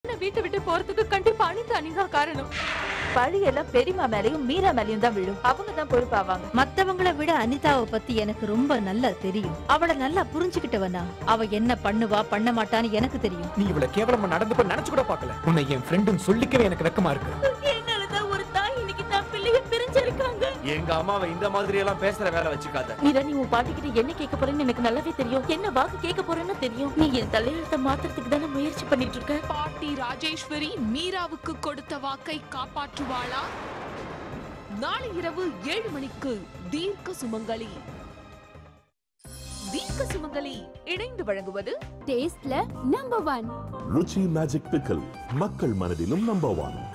நான் வீட்டை விட்டு போறதுக்கு கண்டிப்பா அனிதா அனிதா காரணம் பழி எல்லாம் பெரியமா மேலயும் மீரா மேலயும் தான் விழும் அவங்க தான் பொறுப்பாவாங்க மத்தவங்கள விட அனிதாவை பத்தி எனக்கு ரொம்ப நல்லா தெரியும் அவளை நல்லா புரிஞ்சுக்கிட்டவனா அவ என்ன பண்ணுவா பண்ண மாட்டான்னு எனக்கு தெரியும் நீ இவ்வளவு கேவலமா நடந்துப்ப நினைச்சு கூட பார்க்கல உன்னை என் ஃப்ரெண்டுன்னு சொல்லிக்கவே எனக்கு வெக்கமா இருக்கு என்னாலதான் ஒரு தாய் இன்னைக்கு தான் பிள்ளைய பிரிஞ்சிருக்காங்க எங்க அம்மாவை இந்த மாதிரி எல்லாம் பேசுற வேலை வச்சுக்காத மீரா நீ உன் பாட்டிக்கிட்ட என்ன கேட்க போறேன்னு எனக்கு நல்லாவே தெரியும் என்ன வாக்கு கேட்க போறேன்னு தெரியும் நீ என் தலையெழுத்த மாத்துறதுக்கு தானே முயற்சி பண்ணிட்டு இருக்க பாட்டி ராஜேஸ்வரி மீராவுக்கு கொடுத்த வாக்கை காப்பாற்றுவாளா நாளை இரவு ஏழு மணிக்கு தீர்க்க சுமங்கலி தீர்க்க சுமங்கலி இணைந்து வழங்குவது டேஸ்ட்ல number one Ruchi magic pickle மக்கள் மனதிலும் நம்பர் ஒன்